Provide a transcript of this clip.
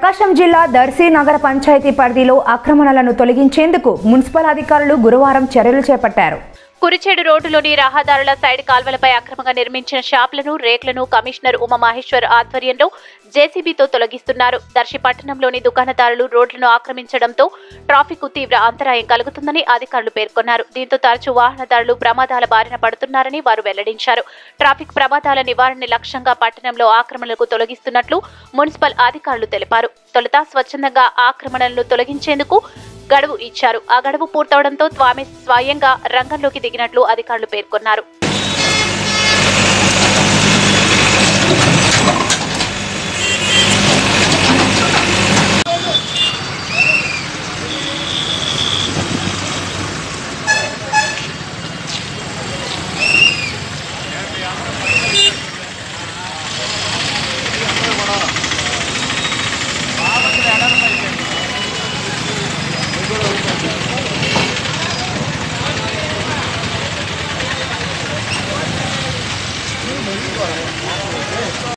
ప్రకాశం జిల్లా దర్శి నగర పంచాయతీ పరిధిలో ఆక్రమణలను తొలగించేందుకు మున్సిపల్ అధికారులు గురువారం చర్యలు చేపట్టారు కురిచేడు రోడ్డులోని రహదారుల సైడ్ కాల్వలపై అక్రమంగా నిర్మించిన షాపులను రేక్లను కమిషనర్ ఉమామహేశ్వర్ ఆధ్వర్యంలో జేసీబీతో తొలగిస్తున్నారు దర్శి పట్టణంలోని దుకాణదారులు రోడ్లను ఆక్రమించడంతో ట్రాఫిక్ కు తీవ్ర అంతరాయం కలుగుతుందని అధికారులు పేర్కొన్నారు దీంతో తరచూ వాహనదారులు ప్రమాదాల బారిన పడుతున్నారని వారు వెల్లడించారు ట్రాఫిక్ ప్రమాదాల నివారణ లక్ష్యంగా పట్టణంలో ఆక్రమణలకు తొలగిస్తున్నట్లు మున్సిపల్ అధికారులు తెలిపారు తొలుత స్వచ్ఛందంగా ఆక్రమణలను తొలగించేందుకు గడువు ఇచ్చారు ఆ గడువు పూర్తవడంతో స్వామి స్వయంగా రంగంలోకి దిగినట్లు అధికారులు పేర్కొన్నారు